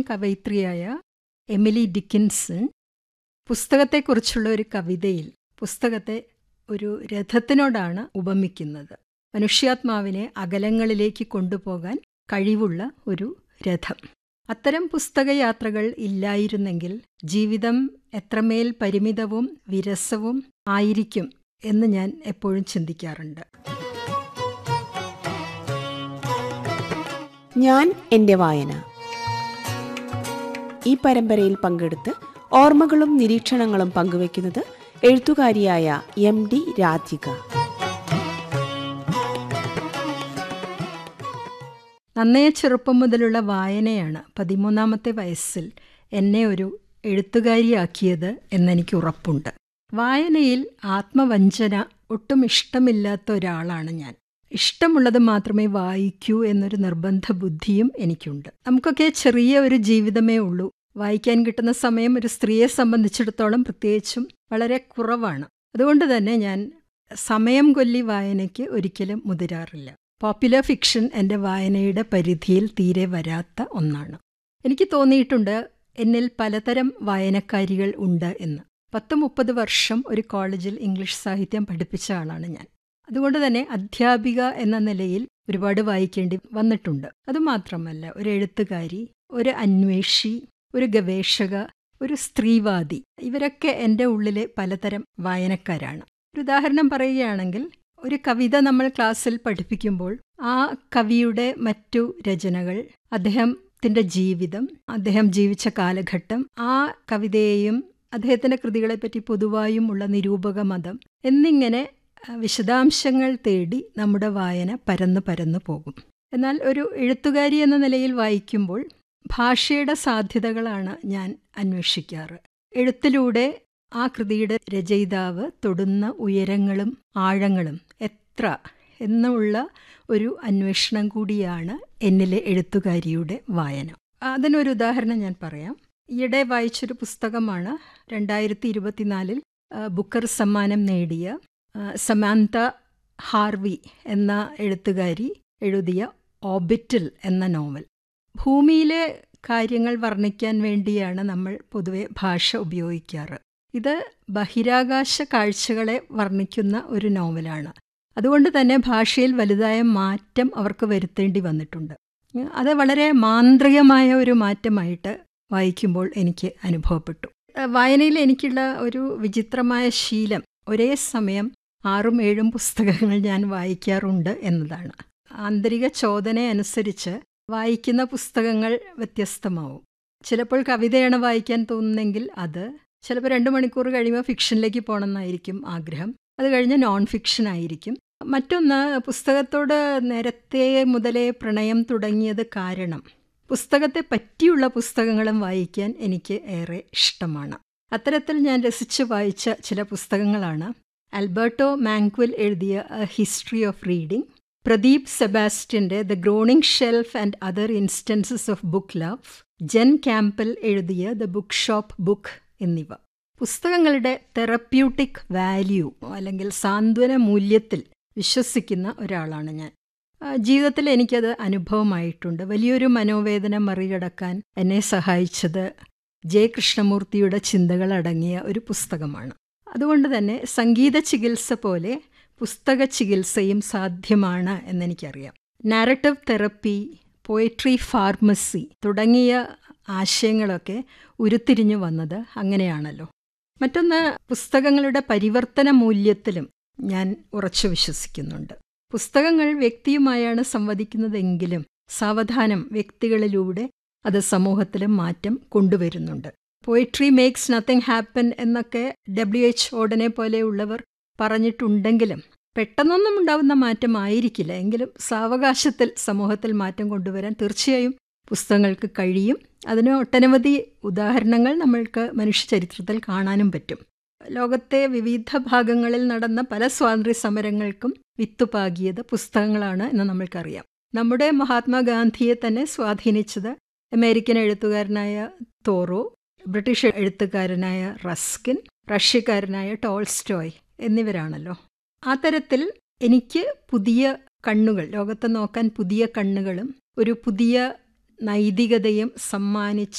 കവയിത്രിയായ Emily Dickinson പുസ്തകത്തെക്കുറിച്ചുള്ള ഒരു കവിതയിൽ പുസ്തകത്തെ ഒരു രഥത്തിനോടാണ് ഉപമിക്കുന്നത് മനുഷ്യാത്മാവിനെ അകലങ്ങളിലേക്ക് കൊണ്ടുപോകാൻ കഴിവുള്ള ഒരു രഥം അത്തരം പുസ്തകയാത്രകൾ ഇല്ലായിരുന്നെങ്കിൽ ജീവിതം എത്രമേൽ പരിമിതവും വിരസവും ആയിരിക്കും എന്ന് ഞാൻ എപ്പോഴും ചിന്തിക്കാറുണ്ട് ഞാൻ എൻ്റെ വായന ഈ പരമ്പരയിൽ പങ്കെടുത്ത് ഓർമ്മകളും നിരീക്ഷണങ്ങളും പങ്കുവെക്കുന്നത് എഴുത്തുകാരിയായ എം ഡി രാധിക നന്നേ ചെറുപ്പം മുതലുള്ള വായനയാണ് പതിമൂന്നാമത്തെ വയസ്സിൽ എന്നെ ഒരു എഴുത്തുകാരിയാക്കിയത് എന്നെനിക്ക് ഉറപ്പുണ്ട് വായനയിൽ ആത്മവഞ്ചന ഒട്ടും ഇഷ്ടമില്ലാത്ത ഒരാളാണ് ഞാൻ ഇഷ്ടമുള്ളത് മാത്രമേ വായിക്കൂ എന്നൊരു നിർബന്ധ ബുദ്ധിയും എനിക്കുണ്ട് നമുക്കൊക്കെ ചെറിയ ഒരു ജീവിതമേ ഉള്ളൂ വായിക്കാൻ കിട്ടുന്ന സമയം ഒരു സ്ത്രീയെ സംബന്ധിച്ചിടത്തോളം പ്രത്യേകിച്ചും വളരെ കുറവാണ് അതുകൊണ്ട് തന്നെ ഞാൻ സമയം കൊല്ലി വായനയ്ക്ക് ഒരിക്കലും മുതിരാറില്ല പോപ്പുലർ ഫിക്ഷൻ എൻ്റെ വായനയുടെ പരിധിയിൽ തീരെ വരാത്ത ഒന്നാണ് എനിക്ക് തോന്നിയിട്ടുണ്ട് എന്നിൽ പലതരം വായനക്കാരികൾ ഉണ്ട് എന്ന് പത്ത് മുപ്പത് വർഷം ഒരു കോളേജിൽ ഇംഗ്ലീഷ് സാഹിത്യം പഠിപ്പിച്ച ആളാണ് ഞാൻ അതുകൊണ്ട് തന്നെ അധ്യാപിക എന്ന നിലയിൽ ഒരുപാട് വായിക്കേണ്ടി വന്നിട്ടുണ്ട് അതുമാത്രമല്ല ഒരു എഴുത്തുകാരി ഒരു അന്വേഷി ഒരു ഗവേഷക ഒരു സ്ത്രീവാദി ഇവരൊക്കെ എൻ്റെ ഉള്ളിലെ പലതരം വായനക്കാരാണ് ഒരു ഉദാഹരണം പറയുകയാണെങ്കിൽ ഒരു കവിത നമ്മൾ ക്ലാസ്സിൽ പഠിപ്പിക്കുമ്പോൾ ആ കവിയുടെ മറ്റു രചനകൾ അദ്ദേഹത്തിൻ്റെ ജീവിതം അദ്ദേഹം ജീവിച്ച കാലഘട്ടം ആ കവിതയെയും അദ്ദേഹത്തിൻ്റെ കൃതികളെപ്പറ്റി പൊതുവായും ഉള്ള നിരൂപക മതം എന്നിങ്ങനെ വിശദാംശങ്ങൾ തേടി നമ്മുടെ വായന പരന്നു പരന്നു പോകും എന്നാൽ ഒരു എഴുത്തുകാരി എന്ന നിലയിൽ വായിക്കുമ്പോൾ ഭാഷയുടെ സാധ്യതകളാണ് ഞാൻ അന്വേഷിക്കാറ് എഴുത്തിലൂടെ ആ കൃതിയുടെ രചയിതാവ് തൊടുന്ന ഉയരങ്ങളും ആഴങ്ങളും എത്ര എന്നുള്ള ഒരു അന്വേഷണം കൂടിയാണ് എന്നിലെ എഴുത്തുകാരിയുടെ വായന അതിനൊരു ഉദാഹരണം ഞാൻ പറയാം ഈയിടെ വായിച്ചൊരു പുസ്തകമാണ് രണ്ടായിരത്തി ഇരുപത്തിനാലിൽ ബുക്കർ സമ്മാനം നേടിയ സമാന്ത ഹാർവി എന്ന എഴുത്തുകാരി എഴുതിയ ഓബിറ്റിൽ എന്ന നോവൽ ഭൂമിയിലെ കാര്യങ്ങൾ വർണ്ണിക്കാൻ വേണ്ടിയാണ് നമ്മൾ പൊതുവെ ഭാഷ ഉപയോഗിക്കാറ് ഇത് ബഹിരാകാശ കാഴ്ചകളെ വർണ്ണിക്കുന്ന ഒരു നോവലാണ് അതുകൊണ്ട് തന്നെ ഭാഷയിൽ വലുതായ മാറ്റം അവർക്ക് വരുത്തേണ്ടി വന്നിട്ടുണ്ട് അത് വളരെ മാന്ത്രികമായ ഒരു മാറ്റമായിട്ട് വായിക്കുമ്പോൾ എനിക്ക് അനുഭവപ്പെട്ടു വായനയിൽ എനിക്കുള്ള ഒരു വിചിത്രമായ ശീലം ഒരേ സമയം ആറും ഏഴും പുസ്തകങ്ങൾ ഞാൻ വായിക്കാറുണ്ട് എന്നതാണ് ആന്തരിക ചോദന അനുസരിച്ച് വായിക്കുന്ന പുസ്തകങ്ങൾ വ്യത്യസ്തമാവും ചിലപ്പോൾ കവിതയാണ് വായിക്കാൻ തോന്നുന്നെങ്കിൽ അത് ചിലപ്പോൾ രണ്ട് മണിക്കൂർ കഴിയുമ്പോൾ ഫിക്ഷനിലേക്ക് പോകണമെന്നായിരിക്കും ആഗ്രഹം അത് കഴിഞ്ഞ് നോൺ ഫിക്ഷൻ ആയിരിക്കും മറ്റൊന്ന് പുസ്തകത്തോട് നേരത്തെ മുതലേ പ്രണയം തുടങ്ങിയത് കാരണം പുസ്തകത്തെ പറ്റിയുള്ള പുസ്തകങ്ങളും വായിക്കാൻ എനിക്ക് ഏറെ ഇഷ്ടമാണ് അത്തരത്തിൽ ഞാൻ രസിച്ച് വായിച്ച ചില പുസ്തകങ്ങളാണ് ആൽബർട്ടോ മാങ്ക്വിൽ എഴുതിയ a history of reading Pradeep സെബാസ്റ്റ്യൻ്റെ the growing shelf and other instances of book love Jen Campbell എഴുതിയ ദ ബുക്ക് ഷോപ്പ് ബുക്ക് എന്നിവ പുസ്തകങ്ങളുടെ തെറപ്യൂട്ടിക് വാല്യൂ അല്ലെങ്കിൽ സാന്ത്വന മൂല്യത്തിൽ വിശ്വസിക്കുന്ന ഒരാളാണ് ഞാൻ ജീവിതത്തിൽ എനിക്കത് അനുഭവമായിട്ടുണ്ട് വലിയൊരു മനോവേദന മറികടക്കാൻ എന്നെ സഹായിച്ചത് ജെ കൃഷ്ണമൂർത്തിയുടെ ചിന്തകൾ അടങ്ങിയ ഒരു പുസ്തകമാണ് അതുകൊണ്ട് തന്നെ സംഗീത ചികിത്സ പോലെ പുസ്തക ചികിത്സയും സാധ്യമാണ് എന്നെനിക്കറിയാം നാരറ്റീവ് തെറപ്പി പോയട്രി ഫാർമസി തുടങ്ങിയ ആശയങ്ങളൊക്കെ ഉരുത്തിരിഞ്ഞു വന്നത് അങ്ങനെയാണല്ലോ മറ്റൊന്ന് പുസ്തകങ്ങളുടെ പരിവർത്തന മൂല്യത്തിലും ഞാൻ ഉറച്ചു വിശ്വസിക്കുന്നുണ്ട് പുസ്തകങ്ങൾ വ്യക്തിയുമായാണ് സംവദിക്കുന്നതെങ്കിലും സാവധാനം വ്യക്തികളിലൂടെ അത് സമൂഹത്തിലും മാറ്റം കൊണ്ടുവരുന്നുണ്ട് പോയിട്രി മേക്സ് നത്തിങ് ഹാപ്പൻ എന്നൊക്കെ ഡബ്ല്യു എച്ച് ഓടനെ പോലെയുള്ളവർ പറഞ്ഞിട്ടുണ്ടെങ്കിലും പെട്ടെന്നൊന്നും ഉണ്ടാവുന്ന മാറ്റമായിരിക്കില്ല എങ്കിലും സാവകാശത്തിൽ സമൂഹത്തിൽ മാറ്റം കൊണ്ടുവരാൻ തീർച്ചയായും പുസ്തകങ്ങൾക്ക് കഴിയും അതിന് ഒട്ടനവധി ഉദാഹരണങ്ങൾ നമ്മൾക്ക് മനുഷ്യ ചരിത്രത്തിൽ കാണാനും പറ്റും ലോകത്തെ വിവിധ ഭാഗങ്ങളിൽ നടന്ന പല സ്വാതന്ത്ര്യ സമരങ്ങൾക്കും വിത്തുപാകിയത് പുസ്തകങ്ങളാണ് എന്ന് നമ്മൾക്കറിയാം നമ്മുടെ മഹാത്മാഗാന്ധിയെ തന്നെ സ്വാധീനിച്ചത് അമേരിക്കൻ എഴുത്തുകാരനായ തോറോ ബ്രിട്ടീഷ് എഴുത്തുകാരനായ റസ്കിൻ റഷ്യക്കാരനായ ടോൾസ്റ്റോയ് എന്നിവരാണല്ലോ ആ തരത്തിൽ എനിക്ക് പുതിയ കണ്ണുകൾ ലോകത്തെ നോക്കാൻ പുതിയ കണ്ണുകളും ഒരു പുതിയ നൈതികതയും സമ്മാനിച്ച